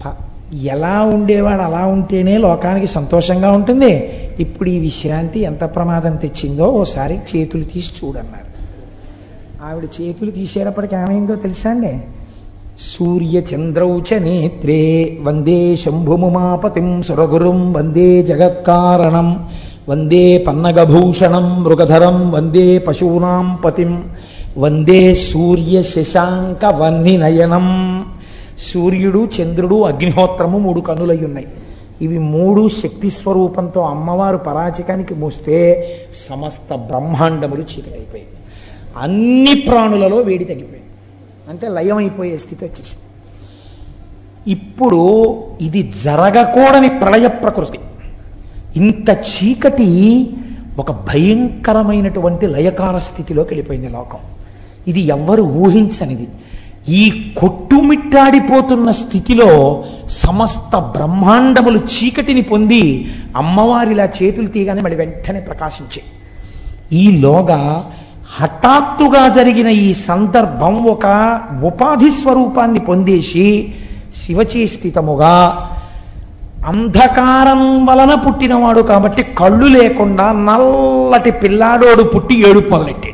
ప- ఎలా ఉండేవాడు అలా ఉంటేనే లోకానికి సంతోషంగా ఉంటుంది ఇప్పుడు ఈ విశ్రాంతి ఎంత ప్రమాదం తెచ్చిందో ఓసారి చేతులు తీసి చూడన్నారు ఆవిడ చేతులు తీసేటప్పటికి ఏమైందో తెలుసా అండి సూర్య చంద్రౌ చ నేత్రే వందే శంభుముమాపతిం సురగురుం వందే జగత్కారణం వందే పన్నగభూషణం మృగధరం వందే పశూనాం పతిం వందే సూర్య శశాంక వన్నినయనం సూర్యుడు చంద్రుడు అగ్నిహోత్రము మూడు కన్నులై ఉన్నాయి ఇవి మూడు శక్తి స్వరూపంతో అమ్మవారు పరాచికానికి మోస్తే సమస్త బ్రహ్మాండములు చీకటైపోయాయి అన్ని ప్రాణులలో వేడి తగ్గిపోయింది అంటే లయమైపోయే స్థితి వచ్చేసింది ఇప్పుడు ఇది జరగకూడని ప్రళయ ప్రకృతి ఇంత చీకటి ఒక భయంకరమైనటువంటి లయకార స్థితిలోకి వెళ్ళిపోయింది లోకం ఇది ఎవ్వరు ఊహించనిది ఈ కొట్టుమిట్టాడిపోతున్న స్థితిలో సమస్త బ్రహ్మాండములు చీకటిని పొంది అమ్మవారిలా చేతులు తీయగానే మళ్ళీ వెంటనే ప్రకాశించాయి ఈలోగా హఠాత్తుగా జరిగిన ఈ సందర్భం ఒక ఉపాధి స్వరూపాన్ని పొందేసి శివచేష్టితముగా అంధకారం వలన పుట్టినవాడు కాబట్టి కళ్ళు లేకుండా నల్లటి పిల్లాడోడు పుట్టి ఏడుపు మొదలెట్టాడు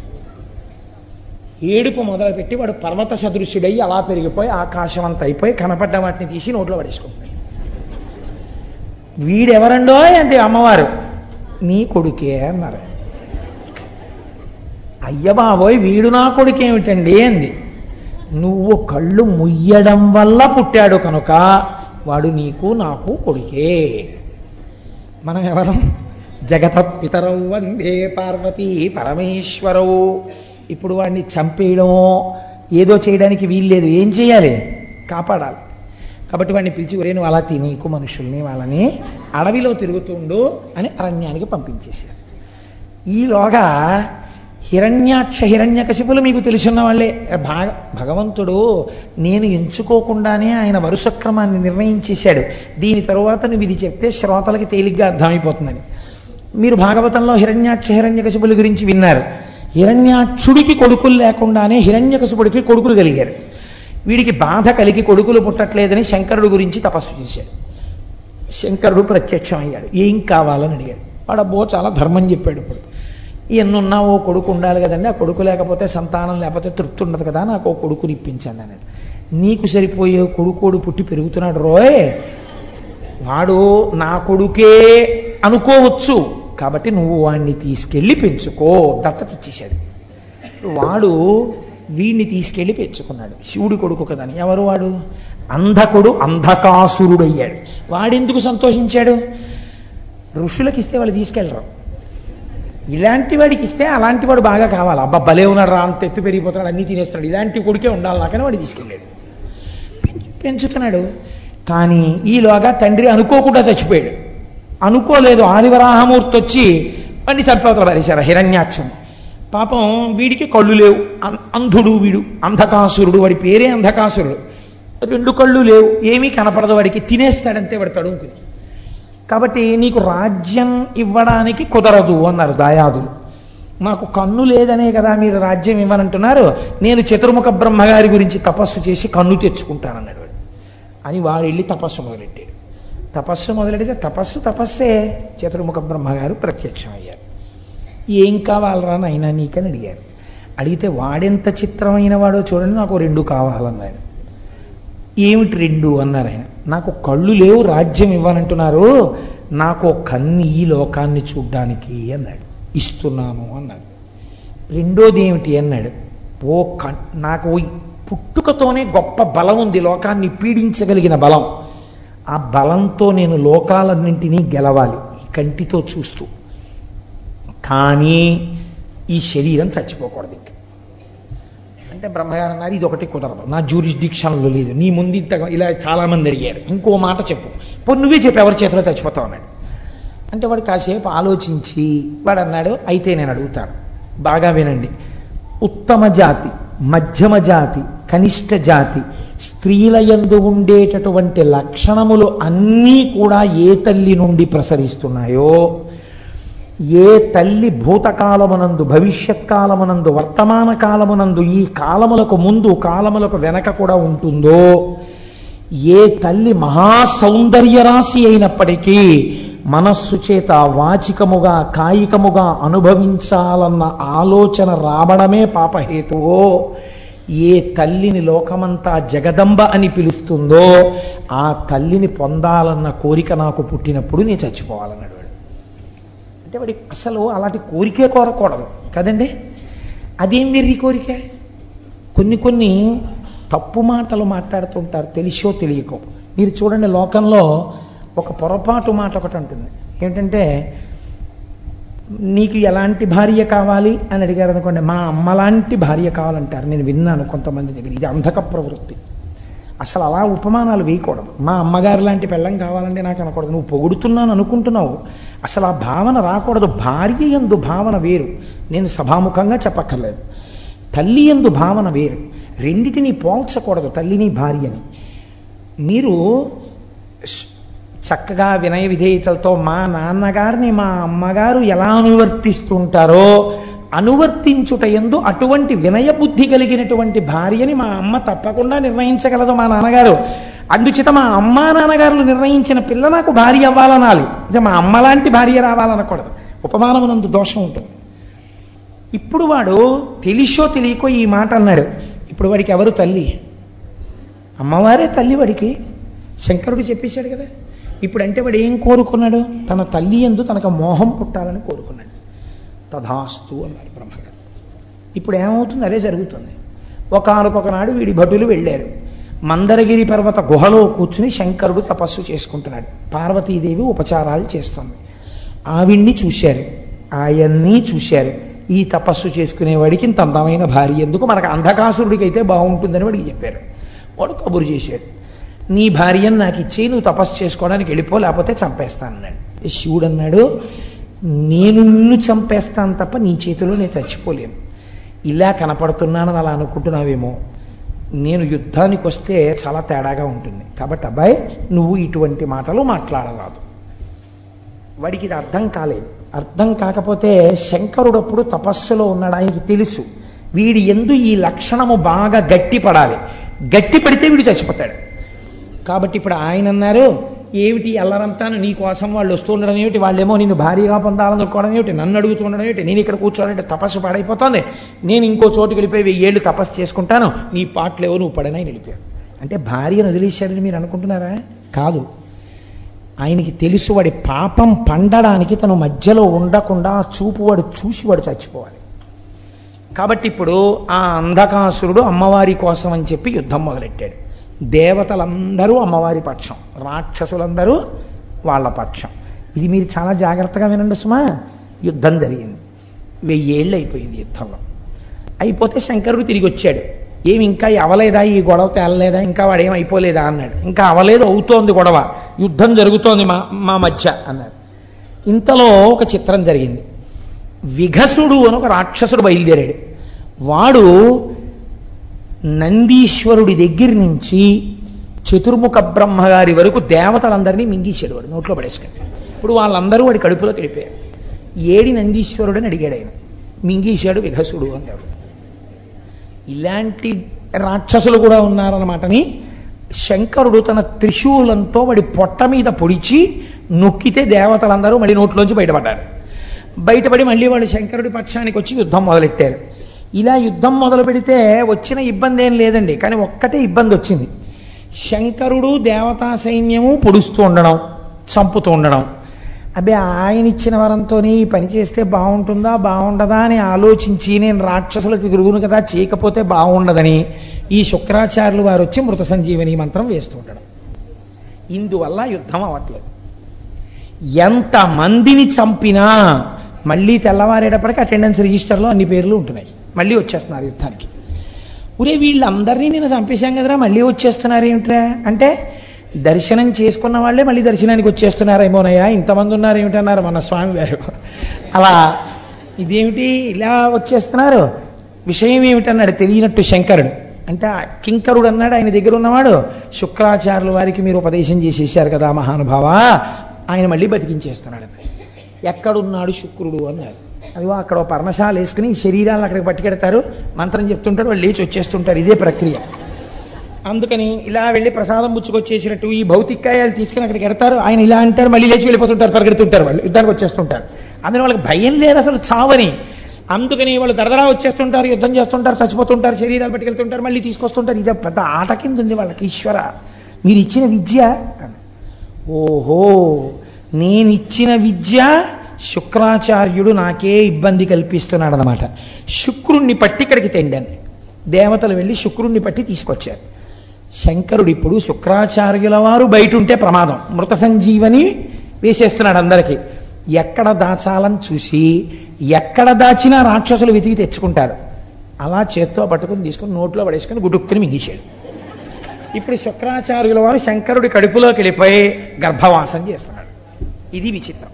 ఏడుపు మొదలుపెట్టి వాడు పర్వత సదృశ్యుడై అలా పెరిగిపోయి ఆకాశం అంత అయిపోయి కనపడ్డ వాటిని తీసి నోట్లో పడేసుకుంటాడు వీడెవరండో అంటే అమ్మవారు నీ కొడుకే అన్నారు అయ్య బాబోయ్ వీడు నా కొడుకేమిటండి అంది నువ్వు కళ్ళు ముయ్యడం వల్ల పుట్టాడు కనుక వాడు నీకు నాకు కొడుకే మనం ఎవరం జగత పితరౌ వందే పార్వతీ పరమేశ్వరవు ఇప్పుడు వాడిని చంపేయడమో ఏదో చేయడానికి వీల్లేదు ఏం చేయాలి కాపాడాలి కాబట్టి వాడిని పిలిచి ఒరే నువ్వు అలా తినీకు మనుషుల్ని వాళ్ళని అడవిలో తిరుగుతుండు అని అరణ్యానికి పంపించేశారు ఈలోగా హిరణ్యాక్ష హిరణ్యకశిపులు మీకు తెలుసున్న వాళ్ళే భాగ భగవంతుడు నేను ఎంచుకోకుండానే ఆయన వరుసక్రమాన్ని నిర్ణయించేశాడు దీని తరువాత నువ్వు ఇది చెప్తే శ్రోతలకి తేలిగ్గా అర్థమైపోతుందని మీరు భాగవతంలో హిరణ్యాక్ష హిరణ్యకశిపుల గురించి విన్నారు హిరణ్యాక్షుడికి కొడుకులు లేకుండానే హిరణ్యకశిపుడికి కొడుకులు కలిగారు వీడికి బాధ కలిగి కొడుకులు పుట్టట్లేదని శంకరుడు గురించి తపస్సు చేశాడు శంకరుడు ప్రత్యక్షమయ్యాడు ఏం కావాలని అడిగాడు వాడు అబ్బో చాలా ధర్మం చెప్పాడు ఇప్పుడు ఎన్నున్నా ఓ కొడుకు ఉండాలి కదండి ఆ కొడుకు లేకపోతే సంతానం లేకపోతే తృప్తి ఉండదు కదా నాకు ఓ కొడుకుని ఇప్పించండి అనేది నీకు సరిపోయే కొడుకోడు పుట్టి పెరుగుతున్నాడు రోయ్ వాడు నా కొడుకే అనుకోవచ్చు కాబట్టి నువ్వు వాడిని తీసుకెళ్ళి పెంచుకో దత్తత ఇచ్చేశాడు వాడు వీడిని తీసుకెళ్ళి పెంచుకున్నాడు శివుడి కొడుకు కదని ఎవరు వాడు అంధకుడు అంధకాసురుడు అయ్యాడు వాడెందుకు సంతోషించాడు ఋషులకి ఇస్తే వాళ్ళు తీసుకెళ్ళరు ఇలాంటి వాడికి ఇస్తే అలాంటి వాడు బాగా కావాలి అబ్బా భలే ఉన్నాడు రా అంత ఎత్తు పెరిగిపోతున్నాడు అన్నీ తినేస్తున్నాడు ఇలాంటి కొడుకే ఉండాలి నాకని వాడు తీసుకెళ్ళాడు పెంచు పెంచుతున్నాడు కానీ ఈలోగా తండ్రి అనుకోకుండా చచ్చిపోయాడు అనుకోలేదు ఆదివరాహమూర్తి వచ్చి వాడిని చంపవతల పారేశారు హిరణ్యాక్షం పాపం వీడికి కళ్ళు లేవు అం- అంధుడు వీడు అంధకాసురుడు వాడి పేరే అంధకాసురుడు రెండు కళ్ళు లేవు ఏమీ కనపడదు వాడికి తినేస్తాడంతే వాడు తడుముకుని కాబట్టి నీకు రాజ్యం ఇవ్వడానికి కుదరదు అన్నారు దాయాదులు నాకు కన్ను లేదనే కదా మీరు రాజ్యం ఇవ్వనంటున్నారు నేను చతుర్ముఖ బ్రహ్మగారి గురించి తపస్సు చేసి కన్ను తెచ్చుకుంటానన్నాడు వాడు అని వాడు వెళ్ళి తపస్సు మొదలెట్టాడు తపస్సు మొదలెడితే తపస్సు తపస్సే చతుర్ముఖ బ్రహ్మగారు ప్రత్యక్షమయ్యారు ఏం కావాలరా నాయనా నీకని అడిగారు అడిగితే వాడెంత చిత్రమైన వాడో చూడండి నాకు రెండు కావాలన్నాడు ఏమిటి రెండు అన్నారు ఆయన నాకు కళ్ళు లేవు రాజ్యం ఇవ్వనంటున్నారు నాకు ఒక కన్ను ఈ లోకాన్ని చూడ్డానికి అన్నాడు ఇస్తున్నాను అన్నాడు రెండోది ఏమిటి అన్నాడు ఓ కన్ నాకు ఈ పుట్టుకతోనే గొప్ప బలం ఉంది లోకాన్ని పీడించగలిగిన బలం ఆ బలంతో నేను లోకాలన్నింటినీ గెలవాలి ఈ కంటితో చూస్తూ కానీ ఈ శరీరం చచ్చిపోకూడదు ఇంకా అంటే బ్రహ్మగారు అన్నారు ఇది ఒకటి కుదరదు నా జ్యూరిస్డిక్షన్లో లేదు నీ ముందు ఇంత ఇలా చాలామంది అడిగారు ఇంకో మాట చెప్పు పోనీ నువ్వే చెప్పు ఎవరి చేతిలో చచ్చిపోతావు అన్నాడు అంటే వాడు కాసేపు ఆలోచించి వాడు అన్నాడు అయితే నేను అడుగుతాను బాగా వినండి ఉత్తమ జాతి మధ్యమ జాతి కనిష్ట జాతి స్త్రీల యందు ఉండేటటువంటి లక్షణములు అన్నీ కూడా ఏ తల్లి నుండి ప్రసరిస్తున్నాయో ఏ తల్లి భూతకాలమునందు భవిష్యత్ కాలమునందు వర్తమాన కాలమునందు ఈ కాలములకు ముందు కాలములకు వెనక కూడా ఉంటుందో ఏ తల్లి మహాసౌందర్య రాశి అయినప్పటికీ మనస్సు చేత వాచికముగా కాయికముగా అనుభవించాలన్న ఆలోచన రావడమే పాపహేతువో ఏ తల్లిని లోకమంతా జగదంబ అని పిలుస్తుందో ఆ తల్లిని పొందాలన్న కోరిక నాకు పుట్టినప్పుడు నేను చచ్చిపోవాలన్నాడు వాడు అంటే వాడి అసలు అలాంటి కోరికే కోరకూడదు కదండి అదేం వెర్రి కోరిక కొన్ని కొన్ని తప్పు మాటలు మాట్లాడుతుంటారు తెలిసో తెలియకో మీరు చూడండి లోకంలో ఒక పొరపాటు మాట ఒకటి ఉంటుంది ఏంటంటే నీకు ఎలాంటి భార్య కావాలి అని అడిగారు అనుకోండి మా అమ్మ లాంటి భార్య కావాలంటారు నేను విన్నాను కొంతమంది దగ్గర ఇది అంధక ప్రవృత్తి అసలు అలా ఉపమానాలు వేయకూడదు మా అమ్మగారు లాంటి పెళ్ళం కావాలంటే నాకు అనకూడదు నువ్వు పొగుడుతున్నాను అనుకుంటున్నావు అసలు ఆ భావన రాకూడదు భార్య ఎందు భావన వేరు నేను సభాముఖంగా చెప్పక్కర్లేదు తల్లి ఎందు భావన వేరు రెండిటిని పోల్చకూడదు తల్లిని భార్యని మీరు స్- చక్కగా వినయ విధేయతలతో మా నాన్నగారిని మా అమ్మగారు ఎలా అనువర్తిస్తుంటారో అనువర్తించుట ఎందు అటువంటి వినయ బుద్ధి కలిగినటువంటి భార్యని మా అమ్మ తప్పకుండా నిర్ణయించగలదు మా నాన్నగారు అందుచేత మా అమ్మ నాన్నగారులు నిర్ణయించిన పిల్ల నాకు భార్య అవ్వాలనాలి ఇది మా అమ్మ లాంటి భార్య రావాలనకూడదు ఉపమానమునందు దోషం ఉంటుంది ఇప్పుడు వాడు తెలిసో తెలియకో ఈ మాట అన్నాడు ఇప్పుడు వాడికి ఎవరు తల్లి అమ్మవారే తల్లి వాడికి శంకరుడు చెప్పేశాడు కదా ఇప్పుడు అంటే వాడు ఏం కోరుకున్నాడు తన తల్లి ఎందు తనకు మోహం పుట్టాలని కోరుకున్నాడు తథాస్తు అన్నారు బ్రహ్మగారు ఇప్పుడు ఏమవుతుంది అదే జరుగుతుంది ఒకనొకనాడు వీడి భటులు వెళ్ళారు మందరగిరి పర్వత గుహలో కూర్చుని శంకరుడు తపస్సు చేసుకుంటున్నాడు పార్వతీదేవి ఉపచారాలు చేస్తుంది ఆవిడ్ని చూశారు ఆయన్ని చూశారు ఈ తపస్సు చేసుకునేవాడికి ఇంత అందమైన భార్య ఎందుకు మనకు అంధకాసురుడికి అయితే బాగుంటుందని వాడికి చెప్పారు వాడు కబురు చేశాడు నీ భార్యను నాకు ఇచ్చి నువ్వు తపస్సు చేసుకోవడానికి వెళ్ళిపో లేకపోతే చంపేస్తానన్నాడు శివుడు అన్నాడు నేను నిన్ను చంపేస్తాను తప్ప నీ చేతిలో నేను చచ్చిపోలేను ఇలా కనపడుతున్నానని అలా అనుకుంటున్నావేమో నేను యుద్ధానికి వస్తే చాలా తేడాగా ఉంటుంది కాబట్టి అబ్బాయి నువ్వు ఇటువంటి మాటలు మాట్లాడరాదు వాడికి ఇది అర్థం కాలేదు అర్థం కాకపోతే శంకరుడు అప్పుడు తపస్సులో ఉన్నాడు ఆయనకి తెలుసు వీడి ఎందు ఈ లక్షణము బాగా గట్టి పడాలి గట్టి పడితే వీడు చచ్చిపోతాడు కాబట్టి ఇప్పుడు ఆయన అన్నారు ఏమిటి అల్లరంతాను నీ కోసం వాళ్ళు వస్తూ ఉండడం ఏమిటి వాళ్ళేమో నిన్ను భారీగా పొందాలనుకోవడం ఏమిటి నన్ను అడుగుతుండడం ఏమిటి నేను ఇక్కడ కూర్చోవాలంటే తపస్సు పాడైపోతుంది నేను ఇంకో చోటుకి వెళ్ళిపోయి వెయ్యేళ్ళు తపస్సు చేసుకుంటాను నీ పాటలేవో నువ్వు పడనని వెళ్ళిపోయాడు అంటే భార్యను వదిలేశాడని మీరు అనుకుంటున్నారా కాదు ఆయనకి తెలుసు వాడి పాపం పండడానికి తను మధ్యలో ఉండకుండా ఆ చూపు వాడు చూసి వాడు చచ్చిపోవాలి కాబట్టి ఇప్పుడు ఆ అంధకాసురుడు అమ్మవారి కోసం అని చెప్పి యుద్ధం మొదలెట్టాడు దేవతలందరూ అమ్మవారి పక్షం రాక్షసులందరూ వాళ్ళ పక్షం ఇది మీరు చాలా జాగ్రత్తగా వినండి సుమా యుద్ధం జరిగింది వెయ్యేళ్ళు అయిపోయింది యుద్ధంలో అయిపోతే శంకరుడు తిరిగి వచ్చాడు ఏమి ఇంకా అవలేదా ఈ గొడవ తేలలేదా ఇంకా వాడేం అయిపోలేదా అన్నాడు ఇంకా అవలేదు అవుతోంది గొడవ యుద్ధం జరుగుతోంది మా మా మధ్య అన్నాడు ఇంతలో ఒక చిత్రం జరిగింది విఘసుడు అని ఒక రాక్షసుడు బయలుదేరాడు వాడు నందీశ్వరుడి దగ్గర నుంచి చతుర్ముఖ బ్రహ్మగారి వరకు దేవతలందరినీ మింగేశాడు వాడు నోట్లో పడేసుకుని ఇప్పుడు వాళ్ళందరూ వాడి కడుపులో గడిపారు ఏడి నందీశ్వరుడు అని అడిగాడు ఆయన మింగేశాడు విఘసుడు అన్నాడు ఇలాంటి రాక్షసులు కూడా ఉన్నారన్నమాటని శంకరుడు తన త్రిశూలంతో వాడి పొట్ట మీద పొడిచి నొక్కితే దేవతలందరూ మళ్ళీ నోట్లోంచి బయటపడ్డారు బయటపడి మళ్ళీ వాళ్ళు శంకరుడి పక్షానికి వచ్చి యుద్ధం మొదలెట్టారు ఇలా యుద్ధం మొదలు పెడితే వచ్చిన ఇబ్బంది ఏం లేదండి కానీ ఒక్కటే ఇబ్బంది వచ్చింది శంకరుడు దేవతా సైన్యము పొడుస్తూ ఉండడం చంపుతూ ఉండడం అబ్బే ఆయన ఇచ్చిన వరంతో ఈ పని చేస్తే బాగుంటుందా బాగుండదా అని ఆలోచించి నేను రాక్షసులకు గురువును కదా చేయకపోతే బాగుండదని ఈ శుక్రాచార్యులు వారు వచ్చి మృత సంజీవని మంత్రం వేస్తూ ఉండడం ఇందువల్ల యుద్ధం అవ్వట్లేదు ఎంత మందిని చంపినా మళ్ళీ తెల్లవారేటప్పటికి అటెండెన్స్ రిజిస్టర్లో అన్ని పేర్లు ఉంటున్నాయి మళ్ళీ వచ్చేస్తున్నారు యుద్ధానికి ఒరే వీళ్ళందరినీ నేను చంపేశాం కదరా మళ్ళీ వచ్చేస్తున్నారు ఏమిట్రా అంటే దర్శనం చేసుకున్న వాళ్ళే మళ్ళీ దర్శనానికి వచ్చేస్తున్నారేమోనయ్యా ఇంతమంది ఉన్నారు ఏమిటన్నారు మన స్వామి వారు అలా ఇదేమిటి ఇలా వచ్చేస్తున్నారు విషయం ఏమిటన్నాడు తెలియనట్టు శంకరుడు అంటే ఆ కింకరుడు అన్నాడు ఆయన దగ్గర ఉన్నవాడు శుక్రాచార్యుల వారికి మీరు ఉపదేశం చేసేసారు కదా మహానుభావ ఆయన మళ్ళీ బతికించేస్తున్నాడు ఎక్కడున్నాడు శుక్రుడు అన్నాడు అదిగో అక్కడ ఓ పర్ణశాల వేసుకుని శరీరాలను అక్కడికి పట్టుకెడతారు మంత్రం చెప్తుంటాడు వాళ్ళు లేచి వచ్చేస్తుంటారు ఇదే ప్రక్రియ అందుకని ఇలా వెళ్ళి ప్రసాదం పుచ్చుకొచ్చేసినట్టు ఈ భౌతికాయాలు తీసుకుని అక్కడికి ఎడతారు ఆయన ఇలా అంటారు మళ్ళీ లేచి వెళ్ళిపోతుంటారు పరిగెడుతుంటారు వాళ్ళు యుద్ధానికి వచ్చేస్తుంటారు అందులో వాళ్ళకి భయం లేదు అసలు చావని అందుకని వాళ్ళు దరదరా వచ్చేస్తుంటారు యుద్ధం చేస్తుంటారు చచ్చిపోతుంటారు శరీరాలు పట్టుకెళ్తుంటారు మళ్ళీ తీసుకొస్తుంటారు ఇది పెద్ద ఆట కింద ఉంది వాళ్ళకి ఈశ్వర మీరు ఇచ్చిన విద్య అని. ఓహో నేనిచ్చిన విద్య శుక్రాచార్యుడు నాకే ఇబ్బంది కల్పిస్తున్నాడు అనమాట శుక్రుణ్ణి పట్టి ఇక్కడికి తెండాను దేవతలు వెళ్ళి శుక్రుణ్ణి పట్టి తీసుకొచ్చారు శంకరుడు ఇప్పుడు శుక్రాచార్యుల వారు బయట ఉంటే ప్రమాదం మృత సంజీవని వేసేస్తున్నాడు అందరికీ ఎక్కడ దాచాలని చూసి ఎక్కడ దాచినా రాక్షసులు వెతికి తెచ్చుకుంటారు అలా చేత్తో పట్టుకుని తీసుకుని నోట్లో పడేసుకుని గుడుక్కుని మింగేశాడు ఇప్పుడు శుక్రాచార్యుల వారు శంకరుడి కడుపులోకి వెళ్ళిపోయి గర్భవాసం చేస్తున్నాడు ఇది విచిత్రం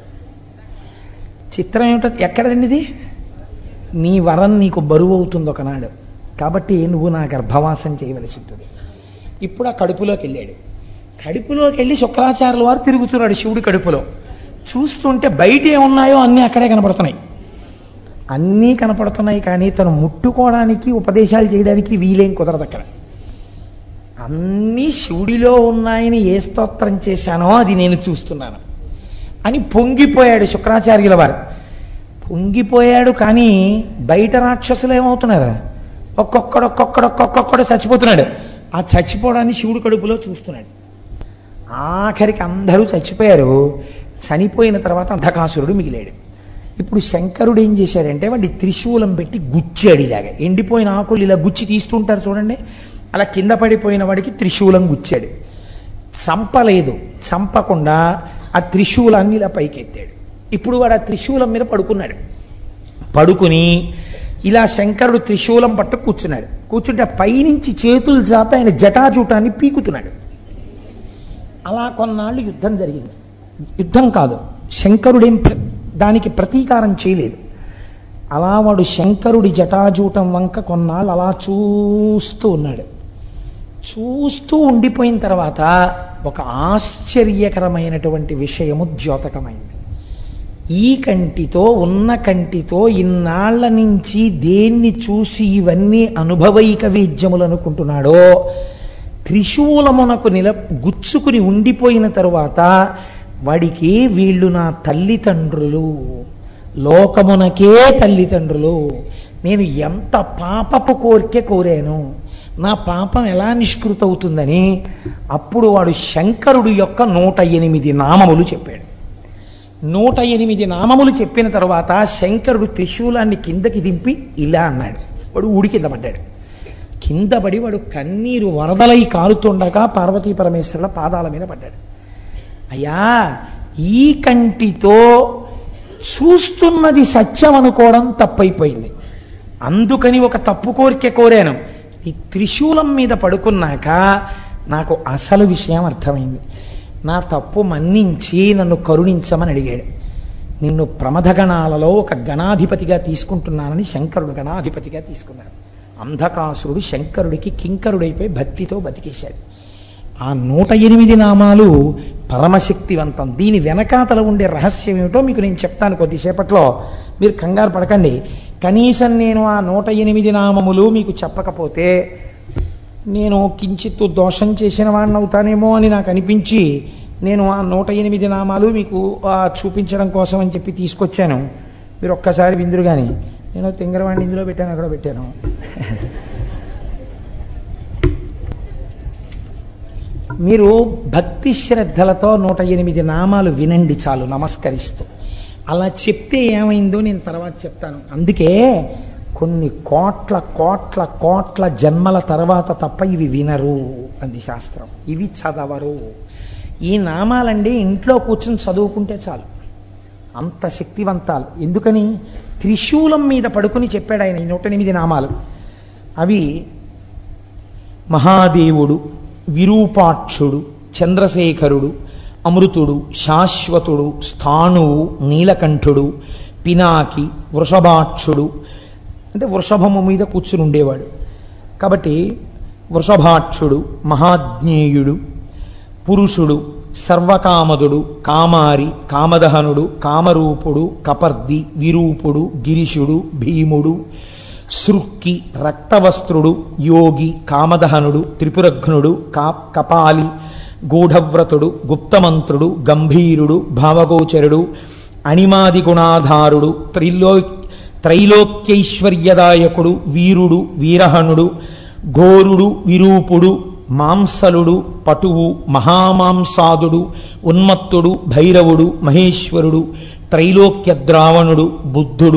చిత్రం ఏమిటో ఎక్కడండి ఇది నీ వరం నీకు బరువు అవుతుంది ఒకనాడు కాబట్టి నువ్వు నా గర్భవాసం చేయవలసి ఉంటుంది ఇప్పుడు ఆ కడుపులోకి వెళ్ళాడు కడుపులోకి వెళ్ళి శుక్రాచార్యుల వారు తిరుగుతున్నాడు శివుడి కడుపులో చూస్తుంటే బయట ఏమున్నాయో అన్నీ అక్కడే కనపడుతున్నాయి అన్నీ కనపడుతున్నాయి కానీ తను ముట్టుకోవడానికి ఉపదేశాలు చేయడానికి వీలేం కుదరదు అక్కడ అన్నీ శివుడిలో ఉన్నాయని ఏ స్తోత్రం చేశానో అది నేను చూస్తున్నాను అని పొంగిపోయాడు శుక్రాచార్యుల వారు పొంగిపోయాడు కానీ బయట రాక్షసులు ఏమవుతున్నారు ఒక్కొక్కడు ఒక్కొక్కడు ఒక్కొక్కడు చచ్చిపోతున్నాడు ఆ చచ్చిపోవడాన్ని శివుడి కడుపులో చూస్తున్నాడు ఆఖరికి అందరూ చచ్చిపోయారు చనిపోయిన తర్వాత అంధకాసురుడు మిగిలాడు ఇప్పుడు శంకరుడు ఏం చేశాడంటే వాడి త్రిశూలం పెట్టి గుచ్చాడు ఇలాగా ఎండిపోయిన ఆకులు ఇలా గుచ్చి తీస్తుంటారు చూడండి అలా కింద పడిపోయిన వాడికి త్రిశూలం గుచ్చాడు చంపలేదు చంపకుండా ఆ త్రిశూలాన్ని ఇలా పైకెత్తాడు ఇప్పుడు వాడు ఆ త్రిశూలం మీద పడుకున్నాడు పడుకుని ఇలా శంకరుడు త్రిశూలం పట్టు కూర్చున్నాడు కూర్చుంటే పైనుంచి చేతులు చాపి ఆయన జటాజూటాన్ని పీకుతున్నాడు అలా కొన్నాళ్ళు యుద్ధం జరిగింది యుద్ధం కాదు శంకరుడేం ప్ర- దానికి ప్రతీకారం చేయలేదు అలా వాడు శంకరుడి జటాజూటం వంక కొన్నాళ్ళు అలా చూస్తూ ఉన్నాడు చూస్తూ ఉండిపోయిన తర్వాత ఒక ఆశ్చర్యకరమైనటువంటి విషయము ద్యోతకమైంది ఈ కంటితో ఉన్న కంటితో ఇన్నాళ్ల నుంచి దేన్ని చూసి ఇవన్నీ అనుభవైక వేద్యములు అనుకుంటున్నాడో త్రిశూలమునకు నిల గుచ్చుకుని ఉండిపోయిన తరువాత వాడికి వీళ్ళు నా తల్లిదండ్రులు లోకమునకే తల్లిదండ్రులు నేను ఎంత పాపపు కోరిక కోరాను నా పాపం ఎలా నిష్కృతవుతుందని అప్పుడు వాడు శంకరుడు యొక్క నూట ఎనిమిది నామములు చెప్పాడు నూట ఎనిమిది నామములు చెప్పిన తర్వాత శంకరుడు త్రిశూలాన్ని కిందకి దింపి ఇలా అన్నాడు వాడు ఊడి కింద పడ్డాడు కింద పడి వాడు కన్నీరు వరదలై కారుతుండగా పార్వతీ పరమేశ్వరుల పాదాల మీద పడ్డాడు అయ్యా ఈ కంటితో చూస్తున్నది సత్యం అనుకోవడం తప్పైపోయింది అందుకని ఒక తప్పు కోరిక కోరాను ఈ త్రిశూలం మీద పడుకున్నాక నాకు అసలు విషయం అర్థమైంది నా తప్పు మన్నించి నన్ను కరుణించమని అడిగాడు నిన్ను ప్రమథగణాలలో ఒక గణాధిపతిగా తీసుకుంటున్నానని శంకరుడు గణాధిపతిగా తీసుకున్నాడు అంధకాసురుడు శంకరుడికి కింకరుడైపోయి భక్తితో బతికేశాడు ఆ నూట ఎనిమిది నామాలు పరమశక్తివంతం దీని వెనకాతల ఉండే రహస్యం ఏమిటో మీకు నేను చెప్తాను కొద్దిసేపట్లో మీరు కంగారు పడకండి కనీసం నేను ఆ నూట ఎనిమిది నామములు మీకు చెప్పకపోతే నేను కించిత్తు దోషం చేసిన వాడిని అవుతానేమో అని నాకు అనిపించి నేను ఆ నూట ఎనిమిది నామాలు మీకు ఆ, చూపించడం కోసం అని చెప్పి తీసుకొచ్చాను మీరు ఒక్కసారి విందురు కానీ నేను తింగరవాడిని ఇందులో పెట్టాను అక్కడ పెట్టాను మీరు భక్తి శ్రద్ధలతో నూట ఎనిమిది నామాలు వినండి చాలు నమస్కరిస్తూ అలా చెప్తే ఏమైందో నేను తర్వాత చెప్తాను అందుకే కొన్ని కోట్ల కోట్ల కోట్ల జన్మల తర్వాత తప్ప ఇవి వినరు అంది శాస్త్రం ఇవి చదవరు ఈ నామాలండి ఇంట్లో కూర్చొని చదువుకుంటే చాలు అంత శక్తివంతాలు ఎందుకని త్రిశూలం మీద పడుకుని చెప్పాడు ఆయన ఈ నూట ఎనిమిది నామాలు అవి మహాదేవుడు విరూపాక్షుడు చంద్రశేఖరుడు అమృతుడు శాశ్వతుడు స్థాణువు నీలకంఠుడు పినాకి వృషభాక్షుడు అంటే వృషభము మీద కూర్చుని ఉండేవాడు కాబట్టి వృషభాక్షుడు మహాజ్ఞేయుడు పురుషుడు సర్వకామదుడు కామారి కామదహనుడు కామరూపుడు కపర్ది విరూపుడు గిరిశుడు భీముడు సృక్కి రక్తవస్త్రుడు యోగి కామదహనుడు త్రిపురఘ్నుడు కా కపాలి గూఢవ్రతుడు గుప్తమంత్రుడు గంభీరుడు భావగోచరుడు అణిమాది గుణాధారుడు త్రైలో త్రైలోక్యైశ్వర్యదాయకుడు వీరుడు వీరహనుడు ఘోరుడు విరూపుడు మాంసలుడు పటువు మహామాంసాదుడు ఉన్మత్తుడు భైరవుడు మహేశ్వరుడు త్రైలోక్య ద్రావణుడు బుద్ధుడు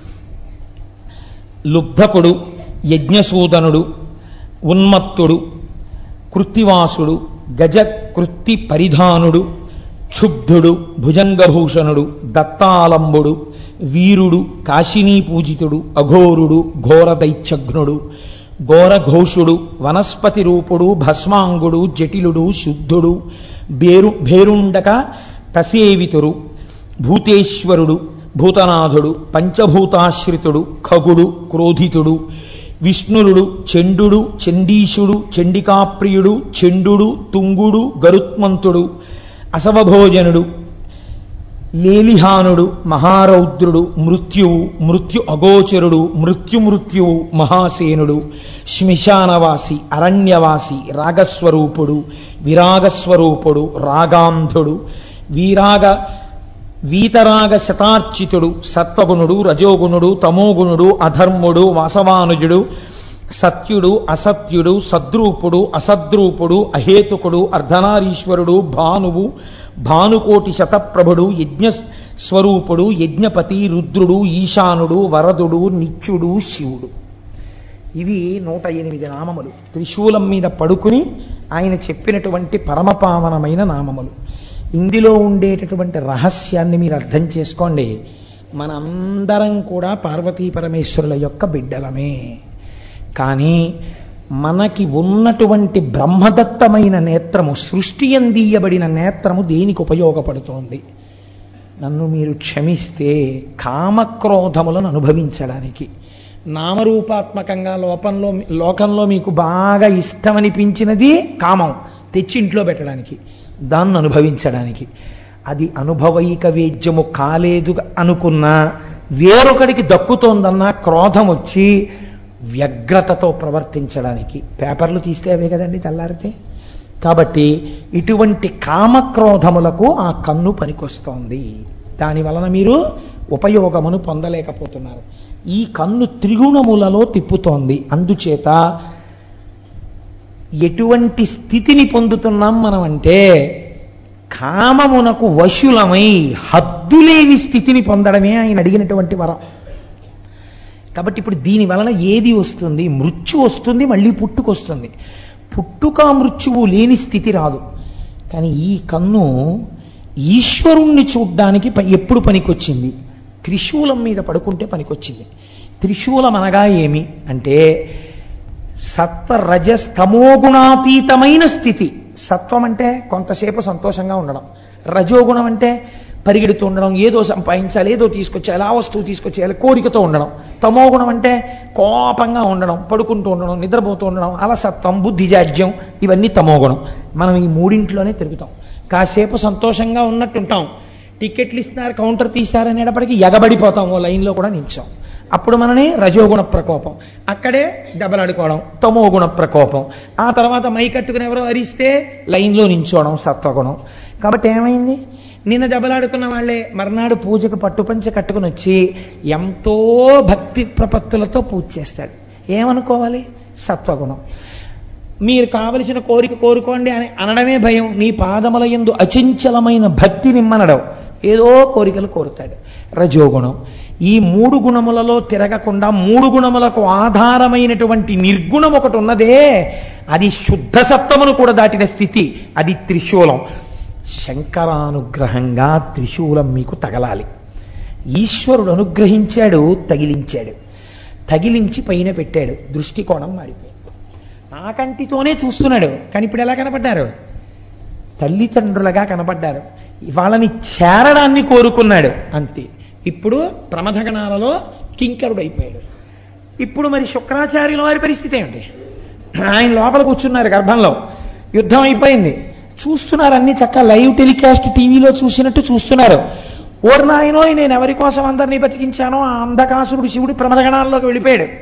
లుబ్ధకుడు యజ్ఞసూదనుడు ఉన్మత్తుడు కృత్తివాసుడు గజ కృత్తి పరిధానుడు క్షుబ్ధుడు భుజంగభూషణుడు దత్తాలంబుడు వీరుడు కాశినీ పూజితుడు అఘోరుడు ఘోర దైత్యఘ్నుడు ఘోరఘోషుడు వనస్పతి రూపుడు భస్మాంగుడు జటిలుడు శుద్ధుడు బేరు భేరుండక తసేవితుడు భూతేశ్వరుడు భూతనాథుడు పంచభూతాశ్రితుడు ఖగుడు క్రోధితుడు విష్ణురుడు చండుడు చండీశుడు చండికాప్రియుడు చండుడు తుంగుడు గరుత్మంతుడు అసవభోజనుడు లేలిహానుడు మహారౌద్రుడు మృత్యువు మృత్యు అగోచరుడు మృత్యుమృత్యువు మహాసేనుడు శ్మశానవాసి అరణ్యవాసి రాగస్వరూపుడు విరాగస్వరూపుడు రాగాంధుడు వీరాగ వీతరాగ శతార్చితుడు సత్వగుణుడు రజోగుణుడు తమోగుణుడు అధర్ముడు వాసవానుజుడు సత్యుడు అసత్యుడు సద్రూపుడు అసద్రూపుడు అహేతుకుడు అర్ధనారీశ్వరుడు భానువు భానుకోటి శతప్రభుడు యజ్ఞ స్వరూపుడు యజ్ఞపతి రుద్రుడు ఈశానుడు వరదుడు నిత్యుడు శివుడు ఇవి నూట ఎనిమిది నామములు త్రిశూలం మీద పడుకుని ఆయన చెప్పినటువంటి పరమపావనమైన నామములు ఇందులో ఉండేటటువంటి రహస్యాన్ని మీరు అర్థం చేసుకోండి మనందరం కూడా పార్వతీ పరమేశ్వరుల యొక్క బిడ్డలమే కానీ మనకి ఉన్నటువంటి బ్రహ్మదత్తమైన నేత్రము సృష్టి అందియబడిన నేత్రము దేనికి ఉపయోగపడుతోంది నన్ను మీరు క్షమిస్తే కామక్రోధములను అనుభవించడానికి నామరూపాత్మకంగా లోపంలో లోకంలో మీకు బాగా ఇష్టమనిపించినది కామం తెచ్చి ఇంట్లో పెట్టడానికి దాన్ని అనుభవించడానికి అది అనుభవైక వేద్యము కాలేదు అనుకున్నా వేరొకడికి దక్కుతోందన్న క్రోధం వచ్చి వ్యగ్రతతో ప్రవర్తించడానికి పేపర్లు తీస్తే అవే కదండి తెల్లారితే కాబట్టి ఇటువంటి కామక్రోధములకు ఆ కన్ను పనికొస్తోంది దాని వలన మీరు ఉపయోగమును పొందలేకపోతున్నారు ఈ కన్ను త్రిగుణములలో తిప్పుతోంది అందుచేత ఎటువంటి స్థితిని పొందుతున్నాం మనం అంటే కామమునకు వశులమై హద్దులేని స్థితిని పొందడమే ఆయన అడిగినటువంటి వరం కాబట్టి ఇప్పుడు దీని వలన ఏది వస్తుంది మృత్యు వస్తుంది మళ్ళీ పుట్టుకొస్తుంది పుట్టుక మృత్యువు లేని స్థితి రాదు కానీ ఈ కన్ను ఈశ్వరుణ్ణి చూడ్డానికి ప- ఎప్పుడు పనికొచ్చింది త్రిశూలం మీద పడుకుంటే పనికొచ్చింది త్రిశూలం అనగా ఏమి అంటే సత్వ రజస్ తమోగుణాతీతమైన స్థితి సత్వం అంటే కొంతసేపు సంతోషంగా ఉండడం రజోగుణం అంటే పరిగెడుతూ ఉండడం ఏదో సంపాదించాలి ఏదో తీసుకొచ్చేయాలి ఆ వస్తువు తీసుకొచ్చేయాలి కోరికతో ఉండడం తమోగుణం అంటే కోపంగా ఉండడం పడుకుంటూ ఉండడం నిద్రపోతూ ఉండడం అలసత్వం బుద్ధిజాడ్యం ఇవన్నీ తమోగుణం మనం ఈ మూడింట్లోనే తిరుగుతాం కాసేపు సంతోషంగా ఉన్నట్టుంటాం టికెట్లు ఇస్తున్నారు కౌంటర్ తీశారనేటప్పటికీ ఎగబడిపోతాం ఓ లైన్లో కూడా నిల్చాం అప్పుడు మనని రజోగుణ ప్రకోపం అక్కడే దెబ్బలాడుకోవడం తమోగుణ ప్రకోపం ఆ తర్వాత మై కట్టుకుని ఎవరో అరిస్తే లైన్లో నించోవడం సత్వగుణం కాబట్టి ఏమైంది నిన్న దెబ్బలాడుకున్న వాళ్ళే మర్నాడు పూజకు పట్టుపంచ కట్టుకుని వచ్చి ఎంతో భక్తి ప్రపత్తులతో పూజ చేస్తాడు ఏమనుకోవాలి సత్వగుణం మీరు కావలసిన కోరిక కోరుకోండి అని అనడమే భయం నీ పాదముల యందు అచంచలమైన భక్తి నిమ్మనడం ఏదో కోరికలు కోరుతాడు రజోగుణం ఈ మూడు గుణములలో తిరగకుండా మూడు గుణములకు ఆధారమైనటువంటి నిర్గుణం ఒకటి ఉన్నదే అది శుద్ధ సత్వమును కూడా దాటిన స్థితి అది త్రిశూలం శంకరానుగ్రహంగా త్రిశూలం మీకు తగలాలి ఈశ్వరుడు అనుగ్రహించాడు తగిలించాడు తగిలించి పైన పెట్టాడు దృష్టికోణం మారిపోయింది నా కంటితోనే చూస్తున్నాడు కానీ ఇప్పుడు ఎలా కనపడ్డారు తల్లిదండ్రులుగా కనపడ్డారు వాళ్ళని చేరడాన్ని కోరుకున్నాడు అంతే ఇప్పుడు ప్రమథగణాలలో కింకరుడు అయిపోయాడు ఇప్పుడు మరి శుక్రాచార్యుల వారి పరిస్థితి ఏమిటి ఆయన లోపల కూర్చున్నారు గర్భంలో యుద్ధం అయిపోయింది చూస్తున్నారు అన్ని చక్క లైవ్ టెలికాస్ట్ టీవీలో చూసినట్టు చూస్తున్నారు ఓర్నాయనో నేను ఎవరి కోసం అందరినీ బతికించానో ఆ అంధకాసురుడు శివుడు ప్రమదగణాల్లోకి వెళ్ళిపోయాడు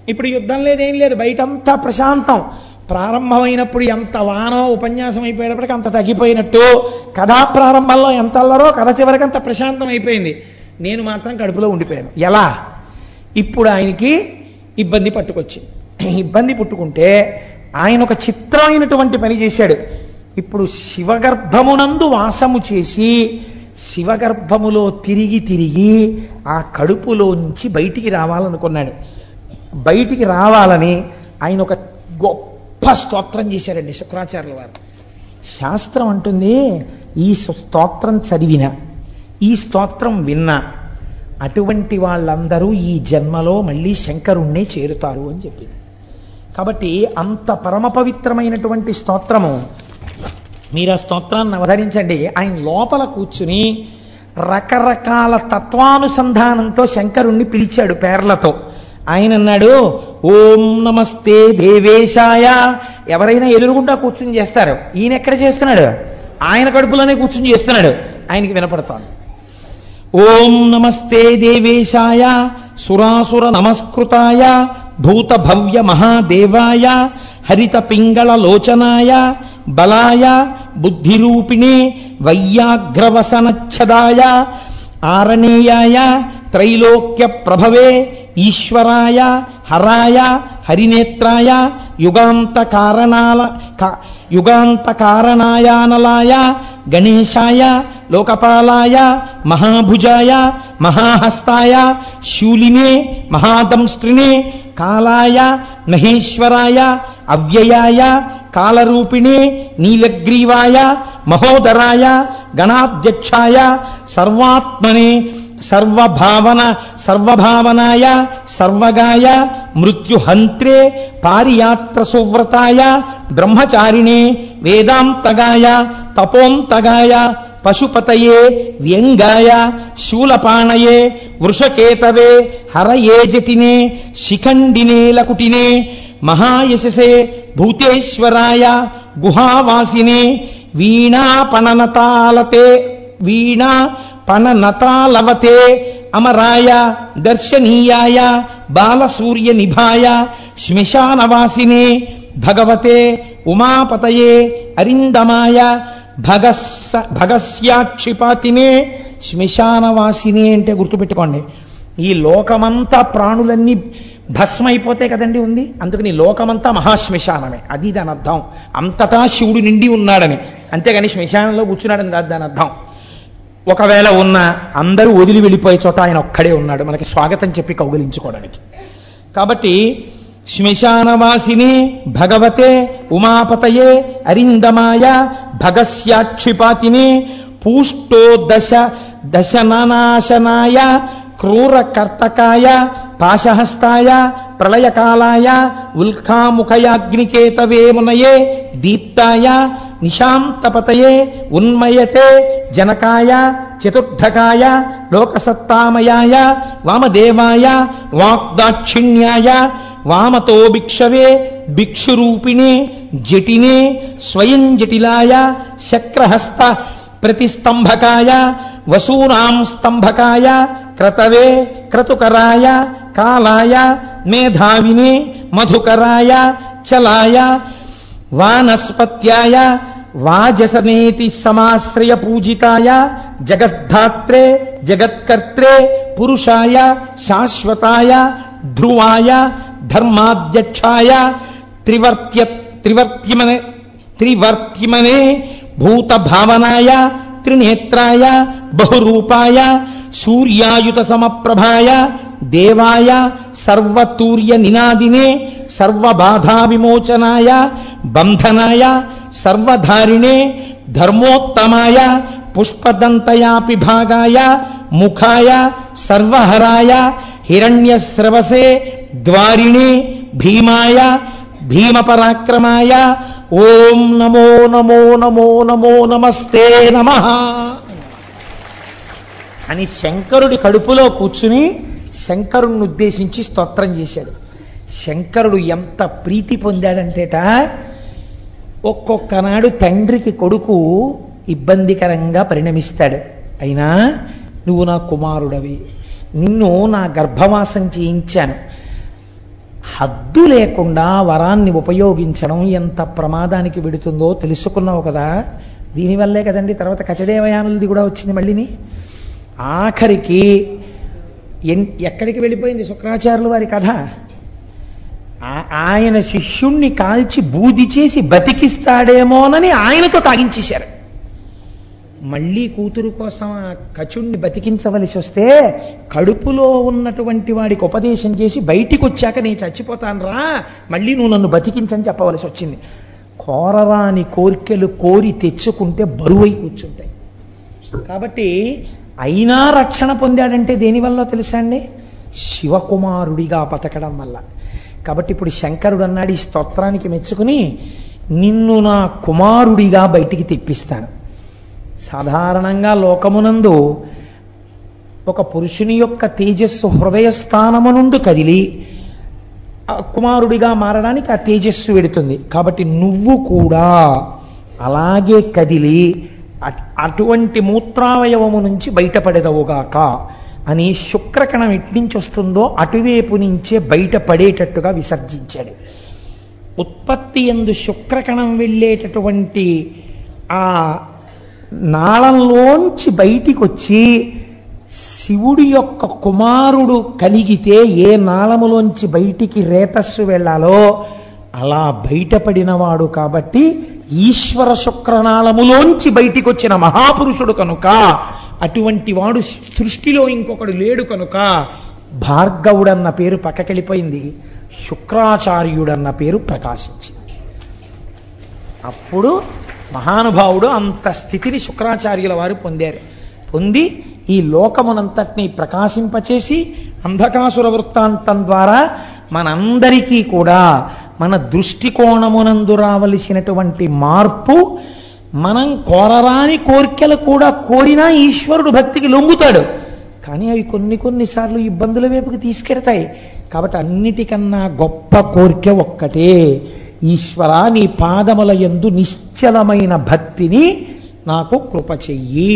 ఇప్పుడు యుద్ధం లేదేం లేదు బయటంతా ప్రశాంతం ప్రారంభమైనప్పుడు ఎంత వానో ఉపన్యాసం అయిపోయేటప్పటికి అంత తగ్గిపోయినట్టు కథా ప్రారంభంలో ఎంత అల్లరో కథ చివరికి అంత ప్రశాంతం అయిపోయింది నేను మాత్రం కడుపులో ఉండిపోయాను ఎలా ఇప్పుడు ఆయనకి ఇబ్బంది పట్టుకొచ్చింది ఇబ్బంది పుట్టుకుంటే ఆయన ఒక చిత్రమైనటువంటి పని చేశాడు ఇప్పుడు శివగర్భమునందు వాసము చేసి శివగర్భములో తిరిగి తిరిగి ఆ కడుపులోంచి బయటికి రావాలనుకున్నాడు బయటికి రావాలని ఆయన ఒక గొప్ప స్తోత్రం చేశారండి శుక్రాచార్యుల వారు శాస్త్రం అంటుంది ఈ స్తోత్రం చదివిన ఈ స్తోత్రం విన్నా అటువంటి వాళ్ళందరూ ఈ జన్మలో మళ్ళీ శంకరుణ్ణే చేరుతారు అని చెప్పింది కాబట్టి అంత పరమ పవిత్రమైనటువంటి స్తోత్రము మీరు ఆ స్తోత్రాన్ని అవధరించండి ఆయన లోపల కూర్చుని రకరకాల తత్వానుసంధానంతో శంకరుణ్ణి పిలిచాడు పేర్లతో ఆయన అన్నాడు ఓం నమస్తే దేవేశాయ ఎవరైనా ఎదురుగుండా కూర్చుని చేస్తారు ఈయన ఎక్కడ చేస్తున్నాడు ఆయన కడుపులోనే కూర్చుని చేస్తున్నాడు ఆయనకి వినపడతాను ఓం నమస్తే దేవేశాయ సురాసుర నమస్కృతాయ భూత భవ్య మహాదేవాయ హరిత పింగళ లోచనాయ బలాయ బుద్ధిరూపిణే వయ్యాగ్రవసనచ్ఛదాయ ఆరణీయాయ త్రైలోక్య ప్రభవే ఈశ్వరాయ హరాయ హరినేత్రాయ యుగాంత కారణాల కా- యుగాంత కారణాయానలాయ గణేశాయ లోకపాలాయ మహాభుజాయ మహాహస్తాయ శూలినే మహాదంస్త్రినే కాలాయ మహేశ్వరాయ అవ్యయాయ కాలరూపిణే నీలగ్రీవాయ మహోదరాయ గణాధ్యక్షాయ సర్వాత్మనే సర్వభావన సర్వభావనాయ సర్వగాయ మృత్యుహంత్రే పారియాత్ర సువ్రతాయ బ్రహ్మచారిణే వేదాంతగాయ తపోంతగాయ పశుపతయే వ్యంగాయ శూలపాణయే వృషకేతవే హరయే జటినే శిఖండినే లకుటినే మహాయశసే భూతేశ్వరాయ గుహావాసినే వీణాపణనతాలతే వీణా పణనతాలవతే అమరాయ దర్శనీయాయ బాలసూర్య నిభాయ శ్మశానవాసినే భగవతే ఉమాపతయే అరిందమాయ భగస్స భగస్యాక్షిపాతినే శ్మశానవాసిని అంటే గుర్తుపెట్టుకోండి ఈ లోకమంతా ప్రాణులన్నీ భస్మైపోతే కదండి ఉంది అందుకని లోకమంతా మహాశ్మశానమే అది దాని అర్థం అంతటా శివుడు నిండి ఉన్నాడని అంతేగాని శ్మశానంలో కూర్చున్నాడని కాదు దాని అర్థం ఒకవేళ ఉన్న అందరూ వదిలి వెళ్ళిపోయే చోట ఆయన ఒక్కడే ఉన్నాడు మనకి స్వాగతం చెప్పి కౌగిలించుకోవడానికి కాబట్టి శ్మశానవాసిని భగవతే ఉమాపతయే అరిందమాయ భగస్యాక్షిపాతిని పూష్టో దశ దశనాశనాయ క్రూర కర్తకాయ పాశహస్తాయ ప్రళయకాలాయ ఉల్కాముఖయాగ్నికేతవే మునయే దీప్తాయ నిశాంతపతయే ఉన్మయతే జనకాయ చతుర్థకాయ లోకసత్తామయాయ వామదేవాయ వాగ్దాక్షిణ్యాయ వామతో భిక్షవే భిక్షురూపిణే జటినే స్వయం జటిలాయ శక్రహస్త ప్రతిస్తంభకాయ వసూనాం స్తంభకాయ క్రతవే క్రతుకరాయ కాలాయ మేధావినే మధుకరాయ చలాయ వానస్పత్యాయ వాజసనేతి సమాశ్రయ పూజితాయ జగద్ధాత్రే జగత్కర్త్రే పురుషాయ శాశ్వతాయ ధ్రువాయ ధర్మాధ్యక్షాయ త్రివర్త్య త్రివర్త్యమనే త్రివర్త్యమనే భూత భావనాయ త్రినేత్రాయ బహురూపాయ సూర్యాయుత సమప్రభాయ దేవాయ సర్వతూర్య నినాదినే సర్వబాధా విమోచనాయ బంధనాయ సర్వధారిణే ధర్మోత్తమాయ పుష్పదంతయాపి భాగాయ ముఖాయ సర్వహరాయ హిరణ్యస్రవసే ద్వారిణే భీమాయ భీమపరాక్రమాయ ఓం నమో నమో నమో నమో నమస్తే నమ అని శంకరుడి కడుపులో కూర్చుని శంకరుణ్ణి ఉద్దేశించి స్తోత్రం చేశాడు శంకరుడు ఎంత ప్రీతి పొందాడంటేట ఒక్కొక్క నాడు తండ్రికి కొడుకు ఇబ్బందికరంగా పరిణమిస్తాడు అయినా నువ్వు నా కుమారుడవి నిన్ను నా గర్భవాసం చేయించాను హద్దు లేకుండా వరాన్ని ఉపయోగించడం ఎంత ప్రమాదానికి విడుతుందో తెలుసుకున్నావు కదా దీనివల్లే కదండి తర్వాత కచదేవయానులది కూడా వచ్చింది మళ్ళీని ఆఖరికి ఎన్ ఎక్కడికి వెళ్ళిపోయింది శుక్రాచార్యుల వారి కథ ఆ- ఆయన శిష్యుణ్ణి కాల్చి బూది చేసి బతికిస్తాడేమోనని ఆయనతో తాగించేశారు మళ్ళీ కూతురు కోసం ఆ కచుణ్ణి బతికించవలసి వస్తే కడుపులో ఉన్నటువంటి వాడికి ఉపదేశం చేసి బయటికి వచ్చాక నేను చచ్చిపోతాను రా మళ్ళీ నువ్వు నన్ను బతికించని చెప్పవలసి వచ్చింది కోరరాని కోరికలు కోరి తెచ్చుకుంటే బరువై కూర్చుంటాయి కాబట్టి అయినా రక్షణ పొందాడంటే దేనివల్ల తెలుసా అండి శివకుమారుడిగా బతకడం వల్ల కాబట్టి ఇప్పుడు శంకరుడు అన్నాడు ఈ స్తోత్రానికి మెచ్చుకుని నిన్ను నా కుమారుడిగా బయటికి తెప్పిస్తాను సాధారణంగా లోకమునందు ఒక పురుషుని యొక్క తేజస్సు హృదయ స్థానము నుండి కదిలి ఆ కుమారుడిగా మారడానికి ఆ తేజస్సు వెడుతుంది కాబట్టి నువ్వు కూడా అలాగే కదిలి అట్- అటువంటి మూత్రావయవము నుంచి బయటపడేదవుగాక అని శుక్రకణం ఎట్నుంచి వస్తుందో అటువైపు నుంచే బయటపడేటట్టుగా విసర్జించాడు ఉత్పత్తి ఎందు శుక్రకణం వెళ్ళేటటువంటి ఆ నాళంలోంచి బయటికి వచ్చి శివుడి యొక్క కుమారుడు కలిగితే ఏ నాళములోంచి బయటికి రేతస్సు వెళ్ళాలో అలా బయటపడినవాడు కాబట్టి ఈశ్వర శుక్రనాళములోంచి బయటికి వచ్చిన మహాపురుషుడు కనుక అటువంటి వాడు సృష్టిలో ఇంకొకడు లేడు కనుక భార్గవుడన్న పేరు పక్కకెళ్ళిపోయింది శుక్రాచార్యుడన్న పేరు ప్రకాశించింది అప్పుడు మహానుభావుడు అంత స్థితిని శుక్రాచార్యుల వారు పొందారు పొంది ఈ లోకమునంతటినీ ప్రకాశింపచేసి అంధకాసుర వృత్తాంతం ద్వారా మనందరికీ కూడా మన దృష్టికోణమునందు రావలసినటువంటి మార్పు మనం కోరరాని కోర్కెలు కూడా కోరినా ఈశ్వరుడు భక్తికి లొంగుతాడు కానీ అవి కొన్ని కొన్నిసార్లు ఇబ్బందుల వైపుకి తీసుకెడతాయి కాబట్టి అన్నిటికన్నా గొప్ప కోరిక ఒక్కటే ఈశ్వర నీ పాదముల యందు నిశ్చలమైన భక్తిని నాకు కృప చెయ్యి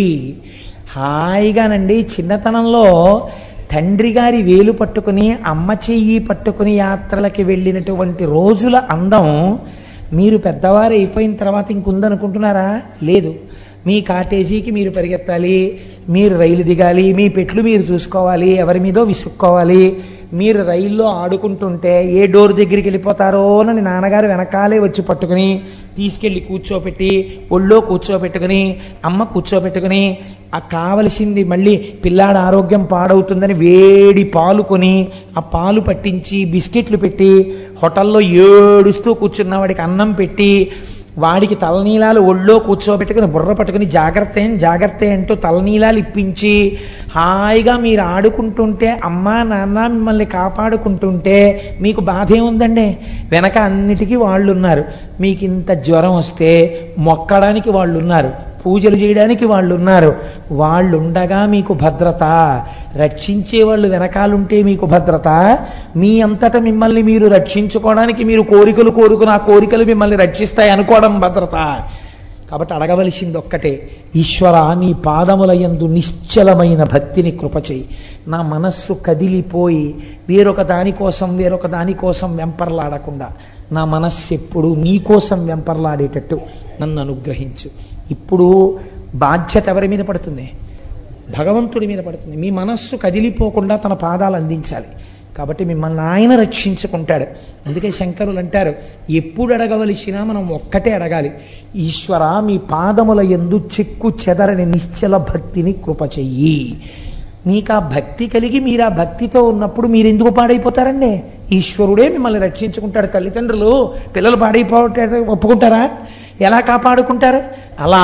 హాయిగానండి చిన్నతనంలో తండ్రి గారి వేలు పట్టుకుని అమ్మ చెయ్యి పట్టుకుని యాత్రలకి వెళ్ళినటువంటి రోజుల అందం మీరు పెద్దవారు అయిపోయిన తర్వాత ఇంకుందనుకుంటున్నారా లేదు మీ కాటేజీకి మీరు పరిగెత్తాలి మీరు రైలు దిగాలి మీ పెట్లు మీరు చూసుకోవాలి ఎవరి మీదో విసుక్కోవాలి మీరు రైల్లో ఆడుకుంటుంటే ఏ డోర్ దగ్గరికి వెళ్ళిపోతారో అని నాన్నగారు వెనకాలే వచ్చి పట్టుకుని తీసుకెళ్ళి కూర్చోపెట్టి ఒళ్ళో కూర్చోబెట్టుకుని అమ్మ కూర్చోబెట్టుకుని ఆ కావలసింది మళ్ళీ పిల్లాడ ఆరోగ్యం పాడవుతుందని వేడి పాలు కొని ఆ పాలు పట్టించి బిస్కెట్లు పెట్టి హోటల్లో ఏడుస్తూ కూర్చున్న వాడికి అన్నం పెట్టి వాడికి తలనీలాలు ఒళ్ళో కూర్చోబెట్టుకుని బుర్ర పట్టుకుని జాగ్రత్త ఏం జాగ్రత్త అంటూ తలనీలాలు ఇప్పించి హాయిగా మీరు ఆడుకుంటుంటే అమ్మా నాన్న మిమ్మల్ని కాపాడుకుంటుంటే మీకు బాధ ఏముందండి వెనక అన్నిటికీ వాళ్ళు ఉన్నారు మీకు ఇంత జ్వరం వస్తే మొక్కడానికి వాళ్ళు ఉన్నారు పూజలు చేయడానికి వాళ్ళు ఉన్నారు వాళ్ళు ఉండగా మీకు భద్రత రక్షించే వాళ్ళు వెనకాలుంటే మీకు భద్రత మీ అంతటా మిమ్మల్ని మీరు రక్షించుకోవడానికి మీరు కోరికలు కోరుకుని ఆ కోరికలు మిమ్మల్ని రక్షిస్తాయి అనుకోవడం భద్రత కాబట్టి అడగవలసింది ఒక్కటే ఈశ్వర నీ పాదముల యందు నిశ్చలమైన భక్తిని కృపచేయి నా మనస్సు కదిలిపోయి వేరొక దానికోసం వేరొక దానికోసం వెంపర్లాడకుండా నా మనస్సు ఎప్పుడు నీకోసం వెంపర్లాడేటట్టు నన్ను అనుగ్రహించు ఇప్పుడు బాధ్యత ఎవరి మీద పడుతుంది భగవంతుడి మీద పడుతుంది మీ మనస్సు కదిలిపోకుండా తన పాదాలు అందించాలి కాబట్టి మిమ్మల్ని ఆయన రక్షించుకుంటాడు అందుకే శంకరులు అంటారు ఎప్పుడు అడగవలసినా మనం ఒక్కటే అడగాలి ఈశ్వర మీ పాదముల ఎందు చెక్కు చెదరని నిశ్చల భక్తిని కృప చెయ్యి మీకు ఆ భక్తి కలిగి మీరు ఆ భక్తితో ఉన్నప్పుడు మీరు ఎందుకు పాడైపోతారండి ఈశ్వరుడే మిమ్మల్ని రక్షించుకుంటాడు తల్లిదండ్రులు పిల్లలు పాడైపోతే ఒప్పుకుంటారా ఎలా కాపాడుకుంటారు అలా